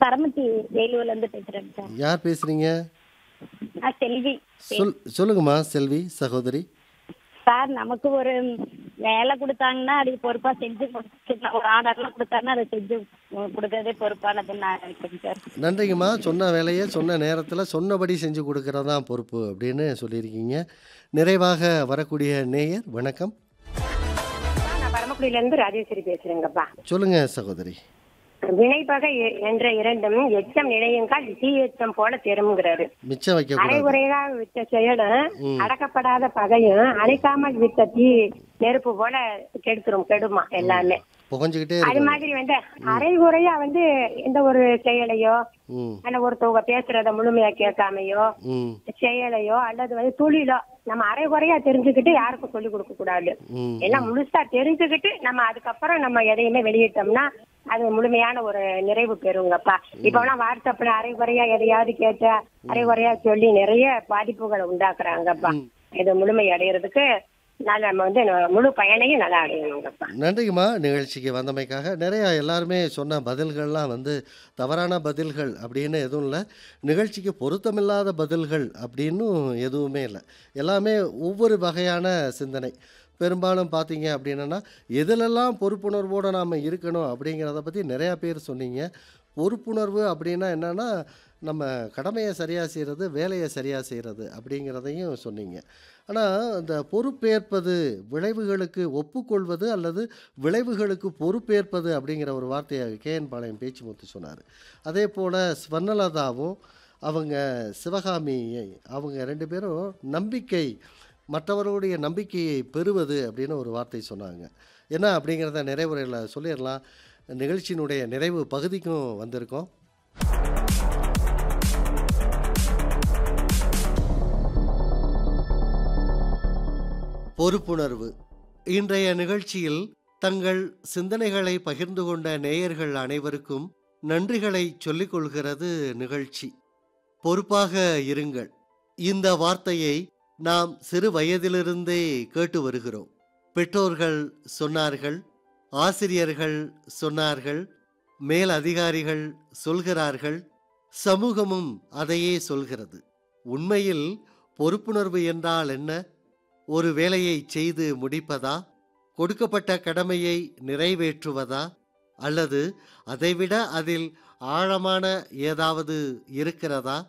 பரமத்தி வேலூர்ல இருந்து பேசுறேங்க சார் யார் பேசுறீங்க நான் செல்வி சொல் சொல்லுங்கம்மா செல்வி சகோதரி சார் நமக்கு ஒரு வேலை கொடுத்தாங்கன்னா அதுக்கு பொறுப்பா செஞ்சு கொடுத்து ஒரு ஆர்டர்லாம் கொடுத்தாங்கன்னா அதை செஞ்சு கொடுக்கறதே பொறுப்பானதுன்னு நான் நினைக்கிறேன் சார் நன்றிங்கம்மா சொன்ன வேலையை சொன்ன நேரத்தில் சொன்னபடி செஞ்சு கொடுக்கறது தான் பொறுப்பு அப்படின்னு சொல்லியிருக்கீங்க நிறைவாக வரக்கூடிய நேயர் வணக்கம் நான் பரமக்குடியில இருந்து ராஜேஸ்வரி பேசுறேங்கப்பா சொல்லுங்க சகோதரி வினைப்பகை எ- என்ற இரண்டும் எச்சம் நினையுங்கால் தீ எச்சம் போல தெருங்கிறாரு மிச்சம் வைக்கக்கூடாது அரைகுறையாக விட்ட செயலும் அடக்கப்படாத பகையும் அணைக்காமல் விட்ட தீ நெருப்பு போல கெடுத்துரும் கெடுமா எல்லாமே புகஞ்சுக்கிட்டே அது இருக்கு மாதிரி வந்து அரைகுறையா வந்து எந்த ஒரு செயலையோ ம் அல்ல ஒருத்தவங்க பேசுறத முழுமையா கேட்காமையோ ம் செயலையோ அல்லது வந்து தொழிலோ நம்ம அரைகுறையா தெரிஞ்சுக்கிட்டு யாருக்கும் சொல்லி கொடுக்க கூடாது ம் எல்லாம் முழுசா தெரிஞ்சுக்கிட்டு நம்ம அதுக்கப்புறம் நம்ம எதையுமே வெளியிட்டோம்னா அது முழுமையான ஒரு நிறைவு பெறுங்கப்பா இப்ப எல்லாம் வாட்ஸ்அப்ல அரைகுறையா எதையாவது கேட்ட அரைகுறையா சொல்லி நிறைய பாதிப்புகளை உண்டாக்குறாங்கப்பா இது முழுமை அடைகிறதுக்கு நல்ல நம்ம வந்து முழு பயனையும் நல்லா அடையணுங்கப்பா நன்றிங்கம்மா நிகழ்ச்சிக்கு வந்தமைக்காக நிறையா எல்லாருமே சொன்ன பதில்கள்லாம் வந்து தவறான பதில்கள் அப்படின்னு எதுவும் இல்லை நிகழ்ச்சிக்கு பொருத்தமில்லாத பதில்கள் அப்படின்னும் எதுவுமே இல்லை எல்லாமே ஒவ்வொரு வகையான சிந்தனை பெரும்பாலும் பார்த்தீங்க அப்படின்னா எதிலெல்லாம் பொறுப்புணர்வோடு நாம் இருக்கணும் அப்படிங்கிறத பற்றி நிறையா பேர் சொன்னீங்க பொறுப்புணர்வு அப்படின்னா என்னென்னா நம்ம கடமையை சரியாக செய்கிறது வேலையை சரியாக செய்கிறது அப்படிங்கிறதையும் சொன்னீங்க ஆனால் அந்த பொறுப்பேற்பது விளைவுகளுக்கு ஒப்புக்கொள்வது அல்லது விளைவுகளுக்கு பொறுப்பேற்பது அப்படிங்கிற ஒரு வார்த்தையை கேஎன் பாளையம் பேச்சுமுத்து சொன்னார் அதே போல் ஸ்வர்ணலதாவும் அவங்க சிவகாமியை அவங்க ரெண்டு பேரும் நம்பிக்கை மற்றவர்களுடைய நம்பிக்கையை பெறுவது அப்படின்னு ஒரு வார்த்தை சொன்னாங்க என்ன அப்படிங்கிறத நிறைவுரையில் சொல்லிடலாம் நிகழ்ச்சியினுடைய நிறைவு பகுதிக்கும் வந்திருக்கோம் பொறுப்புணர்வு இன்றைய நிகழ்ச்சியில் தங்கள் சிந்தனைகளை பகிர்ந்து கொண்ட நேயர்கள் அனைவருக்கும் நன்றிகளை சொல்லிக் கொள்கிறது நிகழ்ச்சி பொறுப்பாக இருங்கள் இந்த வார்த்தையை நாம் சிறு வயதிலிருந்தே கேட்டு வருகிறோம் பெற்றோர்கள் சொன்னார்கள் ஆசிரியர்கள் சொன்னார்கள் மேல் அதிகாரிகள் சொல்கிறார்கள் சமூகமும் அதையே சொல்கிறது உண்மையில் பொறுப்புணர்வு என்றால் என்ன ஒரு வேலையை செய்து முடிப்பதா கொடுக்கப்பட்ட கடமையை நிறைவேற்றுவதா அல்லது அதைவிட அதில் ஆழமான ஏதாவது இருக்கிறதா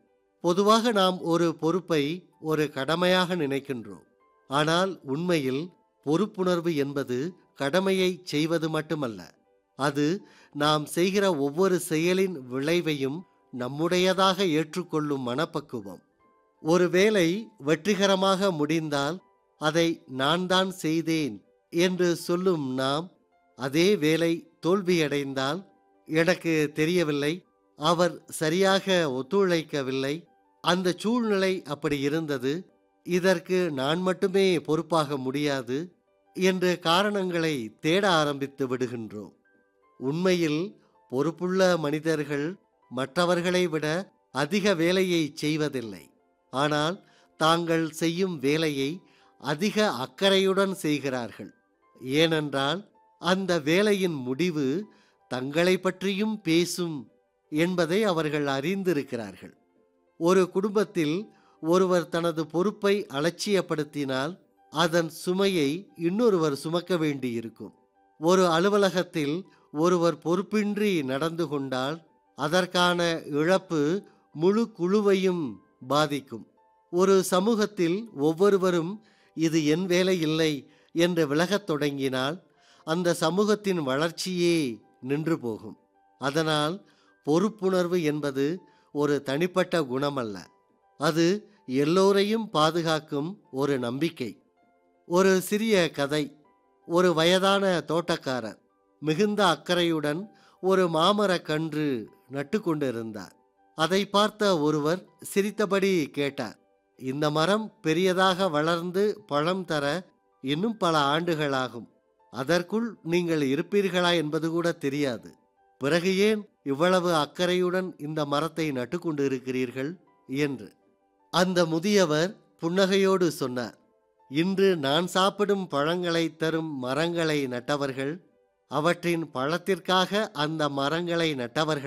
பொதுவாக நாம் ஒரு பொறுப்பை ஒரு கடமையாக நினைக்கின்றோம் ஆனால் உண்மையில் பொறுப்புணர்வு என்பது கடமையை செய்வது மட்டுமல்ல அது நாம் செய்கிற ஒவ்வொரு செயலின் விளைவையும் நம்முடையதாக ஏற்றுக்கொள்ளும் மனப்பக்குவம் ஒரு வேலை வெற்றிகரமாக முடிந்தால் அதை நான் தான் செய்தேன் என்று சொல்லும் நாம் அதே வேலை தோல்வியடைந்தால் எனக்கு தெரியவில்லை அவர் சரியாக ஒத்துழைக்கவில்லை அந்த சூழ்நிலை அப்படி இருந்தது இதற்கு நான் மட்டுமே பொறுப்பாக முடியாது என்று காரணங்களை தேட ஆரம்பித்து விடுகின்றோம் உண்மையில் பொறுப்புள்ள மனிதர்கள் மற்றவர்களை விட அதிக வேலையை செய்வதில்லை ஆனால் தாங்கள் செய்யும் வேலையை அதிக அக்கறையுடன் செய்கிறார்கள் ஏனென்றால் அந்த வேலையின் முடிவு தங்களை பற்றியும் பேசும் என்பதை அவர்கள் அறிந்திருக்கிறார்கள் ஒரு குடும்பத்தில் ஒருவர் தனது பொறுப்பை அலட்சியப்படுத்தினால் அதன் சுமையை இன்னொருவர் சுமக்க வேண்டியிருக்கும் ஒரு அலுவலகத்தில் ஒருவர் பொறுப்பின்றி நடந்து கொண்டால் அதற்கான இழப்பு முழு குழுவையும் பாதிக்கும் ஒரு சமூகத்தில் ஒவ்வொருவரும் இது என் வேலை இல்லை என்று விலகத் தொடங்கினால் அந்த சமூகத்தின் வளர்ச்சியே நின்று போகும் அதனால் பொறுப்புணர்வு என்பது ஒரு தனிப்பட்ட குணமல்ல அது எல்லோரையும் பாதுகாக்கும் ஒரு நம்பிக்கை ஒரு சிறிய கதை ஒரு வயதான தோட்டக்காரர் மிகுந்த அக்கறையுடன் ஒரு மாமரக் கன்று நட்டு கொண்டிருந்தார் அதை பார்த்த ஒருவர் சிரித்தபடி கேட்டார் இந்த மரம் பெரியதாக வளர்ந்து பழம் தர இன்னும் பல ஆண்டுகளாகும் அதற்குள் நீங்கள் இருப்பீர்களா என்பது கூட தெரியாது பிறகு ஏன் இவ்வளவு அக்கறையுடன் இந்த மரத்தை நட்டு கொண்டு இருக்கிறீர்கள் என்று அந்த முதியவர் புன்னகையோடு சொன்னார் இன்று நான் சாப்பிடும் பழங்களை தரும் மரங்களை நட்டவர்கள் அவற்றின் பழத்திற்காக அந்த மரங்களை நட்டவர்கள்